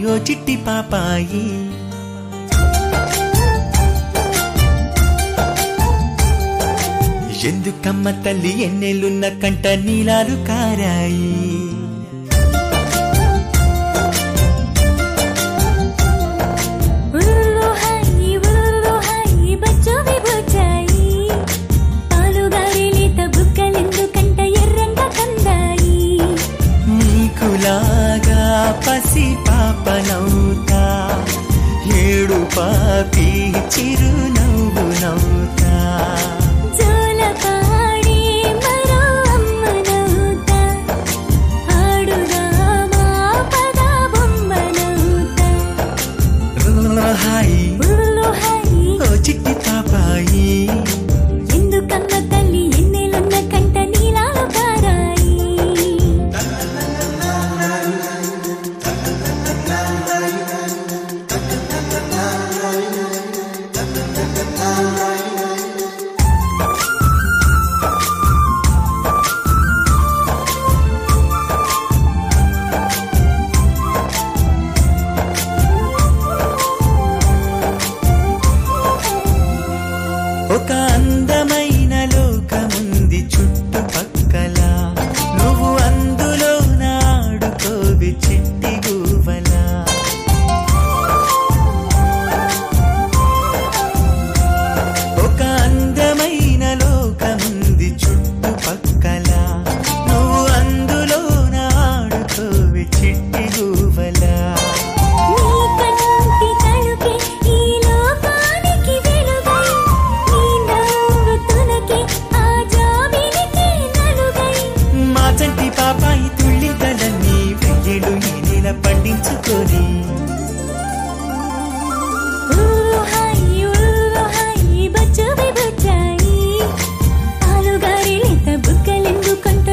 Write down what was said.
ఓ చిట్టి పాపాయి ఎందుకమ్మ తల్లి ఎన్నెలున్న కంట నీలాలు కారాయి ఉరులు హాయి ఉరులు హాయి బచ్చోవి బుచ్చాయి పాలుగారిలీత బుగ్గలెందుకంట ఎర్రంగా కందాయి నీకులాగా పసి పాపనవుతా ఏడు పాపి చిరునవ్వు నవ్వుతా జోలపాడి మరో అమ్మనవుతా ఆడుదామా పద బొమ్మనవుతా హాయి ఉరులు హాయి ఓ చిట్టి పాపాయి ఎందుకమ్మ తల్లి ఎన్నెలున్న కంట నీలాలు కారాయి ఒక అందమైన లోకముంది చుట్టుపక్కల నువ్వు అందులో నాడుకోవి చిట్టి గువ్వలా ఒక అందమైన లోకముంది చుట్టుపక్కల నువ్వు అందులో నాడుకోవి చిట్టి గువ్వలా నీ కంటి తలుపే ఈ లోకానికి వెలుగై నీ నవ్వు తునకే ఆ జాబిలికి నలుగై మా చంటి పాపాయి తుళ్ళింతలన్నీ వెయ్యేడు ఈ నెల పండించుకొని ఊరు హాయి ఊరు హాయి బచ్చువి బుచ్చాయి పాలుగారి లేత బుగ్గలెందుకంట